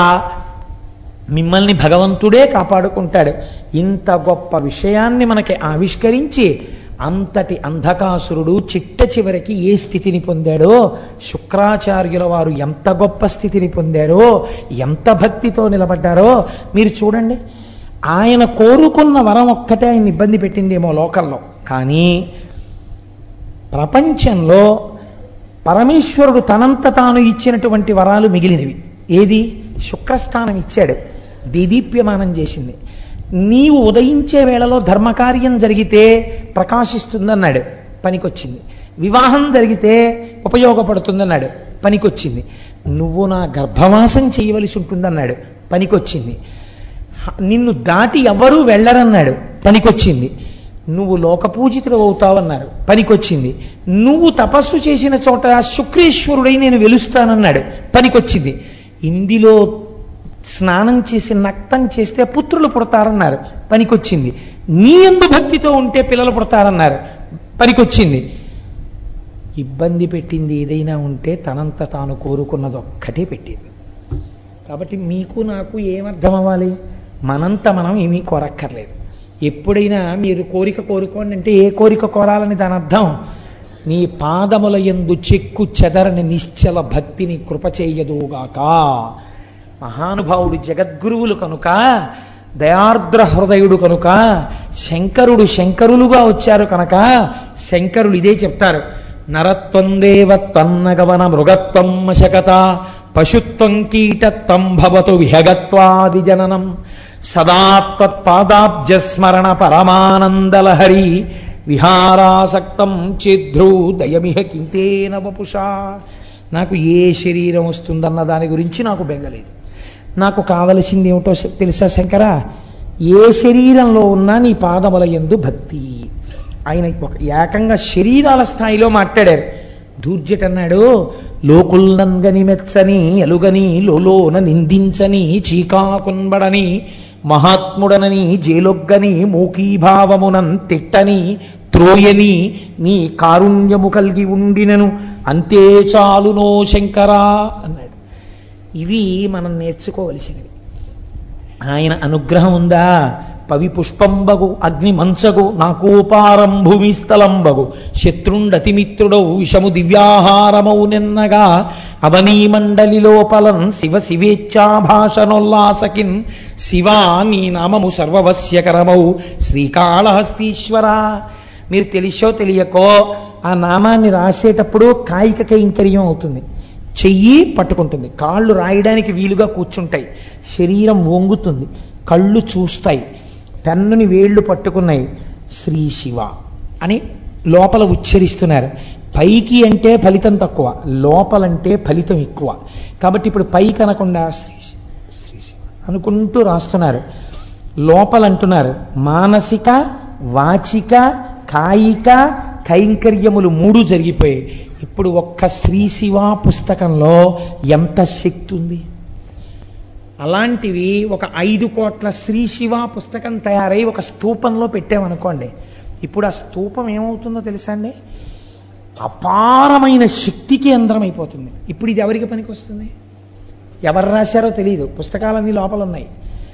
మిమ్మల్ని భగవంతుడే కాపాడుకుంటాడు ఇంత గొప్ప విషయాన్ని మనకి ఆవిష్కరించి అంతటి అంధకాసురుడు చిట్ట చివరికి ఏ స్థితిని పొందాడో శుక్రాచార్యుల వారు ఎంత గొప్ప స్థితిని పొందారో ఎంత భక్తితో నిలబడ్డారో మీరు చూడండి ఆయన కోరుకున్న వరం ఒక్కటే ఆయన ఇబ్బంది పెట్టిందేమో లోకల్లో కానీ ప్రపంచంలో పరమేశ్వరుడు తనంత తాను ఇచ్చినటువంటి వరాలు మిగిలినవి ఏది శుక్రస్థానం ఇచ్చాడు దీదీప్యమానం చేసింది నీవు ఉదయించే వేళలో ధర్మకార్యం జరిగితే ప్రకాశిస్తుందన్నాడు పనికొచ్చింది వివాహం జరిగితే ఉపయోగపడుతుందన్నాడు పనికొచ్చింది నువ్వు నా గర్భవాసం చేయవలసి ఉంటుందన్నాడు పనికొచ్చింది హ- నిన్ను దాటి ఎవ్వరూ వెళ్ళరన్నాడు పనికొచ్చింది నువ్వు లోకపూజితుడు అవుతావన్నారు పనికొచ్చింది నువ్వు తపస్సు చేసిన చోట శుక్రేశ్వరుడై నేను వెలుస్తానన్నాడు పనికొచ్చింది ఇందులో స్నానం చేసి నక్తం చేస్తే పుత్రులు పుడతారన్నారు పనికొచ్చింది నీ ఎందు భక్తితో ఉంటే పిల్లలు పుడతారన్నారు పనికొచ్చింది ఇబ్బంది పెట్టింది ఏదైనా ఉంటే తనంత తాను కోరుకున్నది ఒక్కటే పెట్టింది కాబట్టి మీకు నాకు ఏమర్థం అవ్వాలి మనంత మనం ఏమీ కోరక్కర్లేదు ఎప్పుడైనా మీరు కోరిక కోరుకోండి అంటే ఏ కోరిక కోరాలని దాని అర్థం నీ పాదముల యందు చెక్కు చెదరని నిశ్చల భక్తిని కృప చేయదుగాక మహానుభావుడు జగద్గురువులు కనుక దయార్ద్ర హృదయుడు కనుక శంకరుడు శంకరులుగా వచ్చారు కనుక శంకరులు ఇదే చెప్తారు నరత్వం దేవత్వన్నగవన మృగత్వం మశకత పశుత్వం కీటత్వం భవతు విహగత్వాది జననం సదా త్వత్పాదాబ్జస్మరణ పరమానందలహరి విహారాసక్తం చిద్ధ్రూ దయమిహ కింతేన వపుషా నాకు ఏ శరీరం వస్తుందన్న దాని గురించి నాకు బెంగలేదు నాకు కావలసింది ఏమిటో శ- తెలుసా శంకర ఏ శరీరంలో ఉన్నా నీ పాదముల యందు భక్తి ఆయన ఒక ఏకంగా శరీరాల స్థాయిలో మాట్లాడారు దూర్జట్ అన్నాడు లోకుల్నంగని మెచ్చని ఎలుగని లోలోన నిందించని చీకాకున్బడని మహాత్ముడనని జేలొగ్గని మూకీభావమునన్ తిట్టని త్రోయని నీ కారుణ్యము కలిగి ఉండినను అంతే చాలునో శంకరా అన్నాడు ఇవి మనం నేర్చుకోవలసినవి ఆయన అనుగ్రహం ఉందా పవి పుష్పంబగు అగ్ని మంచగు నాకోపారం భూమి స్థలంబగు శత్రుండతిమిత్రుడౌ విషము దివ్యాహారమౌ నిన్నగా అవనీ మండలి లోపలం శివ శివేచ్ఛాభాషణోల్లాసకిన్ శివా నీ నామము సర్వవశ్యకరమౌ శ్రీకాళహస్తీశ్వర మీరు తెలిసో తెలియకో ఆ నామాన్ని రాసేటప్పుడు కాయిక కైంకర్యం అవుతుంది చెయ్యి పట్టుకుంటుంది కాళ్ళు రాయడానికి వీలుగా కూర్చుంటాయి శరీరం వంగుతుంది కళ్ళు చూస్తాయి పెన్నుని వేళ్ళు పట్టుకున్నాయి శ్రీ శివ అని లోపల ఉచ్చరిస్తున్నారు పైకి అంటే ఫలితం తక్కువ లోపలంటే ఫలితం ఎక్కువ కాబట్టి ఇప్పుడు పైకి అనకుండా శ్రీ శివ శ్రీ శివ అనుకుంటూ రాస్తున్నారు లోపలంటున్నారు మానసిక వాచిక కాయిక కైంకర్యములు మూడు జరిగిపోయాయి ఇప్పుడు ఒక్క శ్రీ శివ పుస్తకంలో ఎంత శక్తి ఉంది అలాంటివి ఒక ఐదు కోట్ల శ్రీ శివ పుస్తకం తయారై ఒక స్తూపంలో పెట్టామనుకోండి ఇప్పుడు ఆ స్తూపం ఏమవుతుందో తెలుసా అండి అపారమైన శక్తి కేంద్రం అయిపోతుంది ఇప్పుడు ఇది ఎవరికి పనికి వస్తుంది ఎవరు రాశారో తెలియదు పుస్తకాలన్నీ లోపల ఉన్నాయి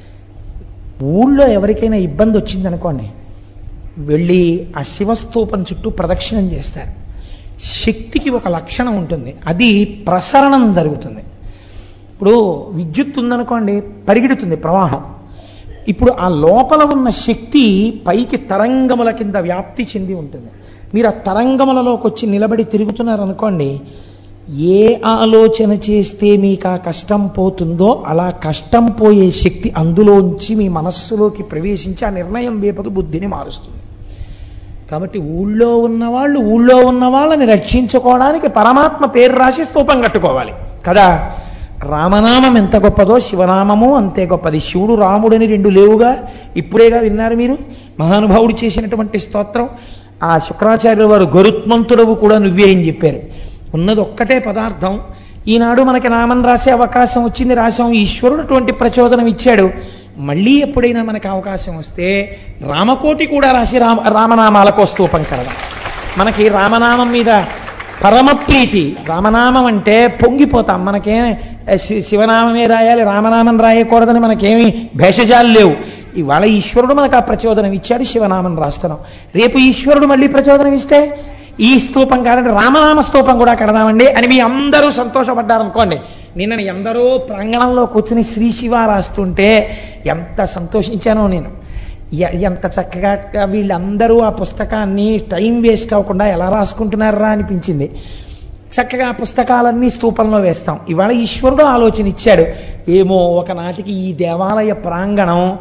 ఊళ్ళో ఎవరికైనా ఇబ్బంది వచ్చిందనుకోండి వెళ్ళి ఆ శివస్తూపం చుట్టూ ప్రదక్షిణం చేస్తారు శక్తికి ఒక లక్షణం ఉంటుంది అది ప్రసరణం జరుగుతుంది ఇప్పుడు విద్యుత్ ఉందనుకోండి పరిగెడుతుంది ప్రవాహం ఇప్పుడు ఆ లోపల ఉన్న శక్తి పైకి తరంగముల కింద వ్యాప్తి చెంది ఉంటుంది మీరు ఆ తరంగములలోకి వచ్చి నిలబడి తిరుగుతున్నారనుకోండి ఏ ఆలోచన చేస్తే మీకు ఆ కష్టం పోతుందో అలా కష్టం పోయే శక్తి అందులోంచి మీ మనస్సులోకి ప్రవేశించి ఆ నిర్ణయం వేపకు బుద్ధిని మారుస్తుంది కాబట్టి ఊళ్ళో ఉన్నవాళ్ళు ఊళ్ళో ఉన్న వాళ్ళని రక్షించుకోవడానికి పరమాత్మ పేరు రాసి స్తూపం కట్టుకోవాలి కదా రామనామం ఎంత గొప్పదో శివనామము అంతే గొప్పది శివుడు రాముడని రెండు లేవుగా ఇప్పుడేగా విన్నారు మీరు మహానుభావుడు చేసినటువంటి స్తోత్రం ఆ శుక్రాచార్యుల వారు గరుత్మంతుడవు కూడా నువ్వే అని చెప్పారు ఉన్నది ఒక్కటే పదార్థం ఈనాడు మనకి నామం రాసే అవకాశం వచ్చింది రాసాం ఈశ్వరుడు అటువంటి ప్రచోదనం ఇచ్చాడు మళ్ళీ ఎప్పుడైనా మనకు అవకాశం వస్తే రామకోటి కూడా రాసి రామ రామనామాలకు స్తూపం కడదాం మనకి రామనామం మీద పరమ ప్రీతి రామనామం అంటే పొంగిపోతాం మనకేం శి- శివనామమే రాయాలి రామనామం రాయకూడదని మనకేమి భేషజాలు లేవు ఇవాళ ఈశ్వరుడు మనకు ఆ ప్రచోదనం ఇచ్చాడు శివనామం రాస్తున్నాం రేపు ఈశ్వరుడు మళ్ళీ ప్రచోదనం ఇస్తే ఈ స్తూపం కాదండి రామనామ స్తూపం కూడా కడదామండి అని మీ అందరూ సంతోషపడ్డారనుకోండి నిన్న ఎందరో ప్రాంగణంలో కూర్చుని శ్రీ శివ రాస్తుంటే ఎంత సంతోషించానో నేను ఎ- ఎంత చక్కగా వీళ్ళందరూ ఆ పుస్తకాన్ని టైం వేస్ట్ అవ్వకుండా ఎలా రాసుకుంటున్నారా అనిపించింది చక్కగా ఆ పుస్తకాలన్నీ స్తూపంలో వేస్తాం ఇవాళ ఈశ్వరుడు ఆలోచన ఇచ్చాడు ఏమో ఒకనాటికి ఈ దేవాలయ ప్రాంగణం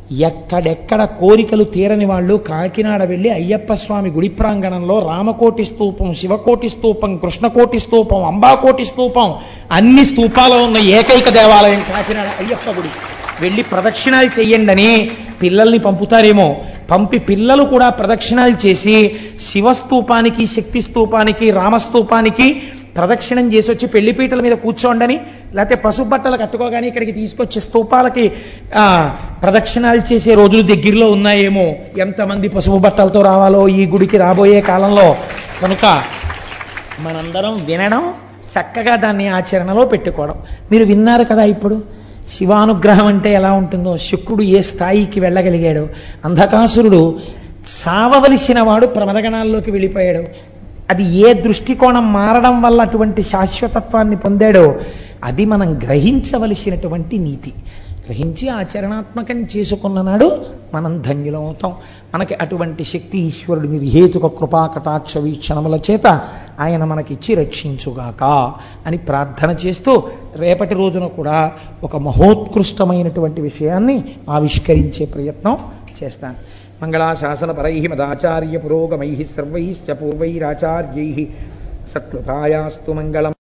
ఎక్కడెక్కడ కోరికలు తీరని వాళ్ళు కాకినాడ వెళ్ళి అయ్యప్ప స్వామి గుడి ప్రాంగణంలో రామకోటి స్తూపం శివకోటి స్తూపం కృష్ణకోటి స్తూపం అంబాకోటి స్తూపం అన్ని స్తూపాలు ఉన్న ఏకైక దేవాలయం కాకినాడ అయ్యప్ప గుడి వెళ్ళి ప్రదక్షిణాలు చెయ్యండి అని పిల్లల్ని పంపుతారేమో పంపి పిల్లలు కూడా ప్రదక్షిణాలు చేసి శివస్తూపానికి శక్తి స్తూపానికి రామస్తూపానికి ప్రదక్షిణం చేసి వచ్చి పెళ్లిపీటల మీద కూర్చోండని లేకపోతే పసుపు బట్టలు కట్టుకోగానే ఇక్కడికి తీసుకొచ్చి స్తూపాలకి ఆ, ప్రదక్షిణాలు చేసే రోజులు దగ్గరలో ఉన్నాయేమో ఎంతమంది పసుపు బట్టలతో రావాలో ఈ గుడికి రాబోయే కాలంలో కనుక మనందరం వినడం చక్కగా దాన్ని ఆచరణలో పెట్టుకోవడం మీరు విన్నారు కదా ఇప్పుడు శివానుగ్రహం అంటే ఎలా ఉంటుందో శుక్రుడు ఏ స్థాయికి వెళ్ళగలిగాడు అంధకాసురుడు సావవలసిన వాడు ప్రమదగణాల్లోకి వెళ్ళిపోయాడు అది ఏ దృష్టికోణం మారడం వల్ల అటువంటి శాశ్వతత్వాన్ని పొందాడో అది మనం గ్రహించవలసినటువంటి నీతి గ్రహించి ఆచరణాత్మకం చేసుకున్న నాడు మనం ధన్యులం అవుతాం మనకి అటువంటి శక్తి ఈశ్వరుడి నిర్హేతుక కృపా కటాక్ష వీక్షణముల చేత ఆయన మనకిచ్చి రక్షించుగాక అని ప్రార్థన చేస్తూ రేపటి రోజున కూడా ఒక మహోత్కృష్టమైనటువంటి విషయాన్ని ఆవిష్కరించే ప్రయత్నం చేస్తాను మంగళాశాసనపరై మదాచార్య పురోగమై సర్వైశ్చ పూర్వైరాచార్యై సత్కృతాయాస్తు మంగళం